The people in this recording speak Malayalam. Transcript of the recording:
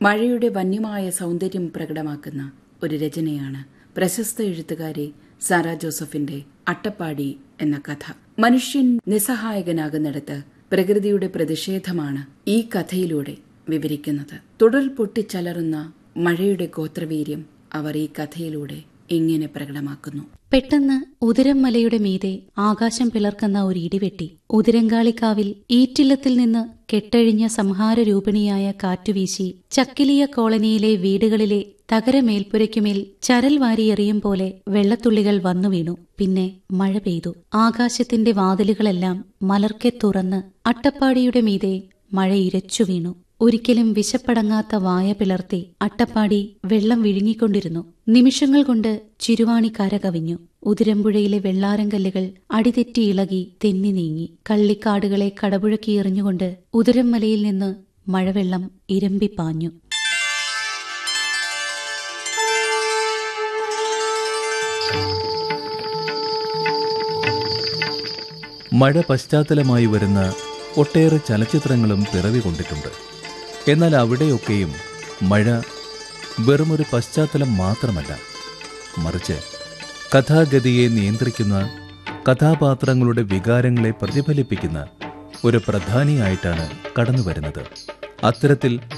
മഴയുടെ വന്യമായ സൗന്ദര്യം പ്രകടമാക്കുന്ന ഒരു രചനയാണ് പ്രശസ്ത എഴുത്തുകാരി സാറ ജോസഫിന്റെ അട്ടപ്പാടി എന്ന കഥ മനുഷ്യൻ നിസ്സഹായകനാകുന്നിടത്ത് പ്രകൃതിയുടെ പ്രതിഷേധമാണ് ഈ കഥയിലൂടെ വിവരിക്കുന്നത് തുടർ പൊട്ടിച്ചലറുന്ന മഴയുടെ ഗോത്രവീര്യം അവർ ഈ കഥയിലൂടെ ഇങ്ങനെ പ്രകടമാക്കുന്നു പെട്ടെന്ന് ഉതിരം മലയുടെ മീതെ ആകാശം പിളർക്കുന്ന ഒരു ഇടിവെട്ടി ഉതിരങ്കാളിക്കാവിൽ ഈറ്റില്ലത്തിൽ നിന്ന് കെട്ടഴിഞ്ഞ സംഹാരരൂപിണിയായ കാറ്റുവീശി ചക്കിലിയ കോളനിയിലെ വീടുകളിലെ തകരമേൽപ്പുരയ്ക്കുമേൽ ചരൽ വാരിയെറിയും പോലെ വെള്ളത്തുള്ളികൾ വന്നു വീണു പിന്നെ മഴ പെയ്തു ആകാശത്തിന്റെ വാതിലുകളെല്ലാം മലർക്കെ തുറന്ന് അട്ടപ്പാടിയുടെ മീതെ മഴ ഇരച്ചു വീണു ഒരിക്കലും വിശപ്പടങ്ങാത്ത വായ പിളർത്തി അട്ടപ്പാടി വെള്ളം വിഴുങ്ങിക്കൊണ്ടിരുന്നു നിമിഷങ്ങൾ കൊണ്ട് ചിരുവാണി കര കവിഞ്ഞു ഉതിരമ്പുഴയിലെ വെള്ളാരങ്കല്ലുകൾ അടിതെറ്റി ഇളകി തെന്നി നീങ്ങി കള്ളിക്കാടുകളെ കടപുഴക്കി എറിഞ്ഞുകൊണ്ട് ഉതിരം മലയിൽ നിന്ന് മഴവെള്ളം ഇരമ്പിപ്പാഞ്ഞു മഴ പശ്ചാത്തലമായി വരുന്ന ഒട്ടേറെ ചലച്ചിത്രങ്ങളും പിറവി കൊണ്ടിട്ടുണ്ട് എന്നാൽ അവിടെയൊക്കെയും മഴ വെറുമൊരു പശ്ചാത്തലം മാത്രമല്ല മറിച്ച് കഥാഗതിയെ നിയന്ത്രിക്കുന്ന കഥാപാത്രങ്ങളുടെ വികാരങ്ങളെ പ്രതിഫലിപ്പിക്കുന്ന ഒരു പ്രധാനിയായിട്ടാണ് കടന്നുവരുന്നത് അത്തരത്തിൽ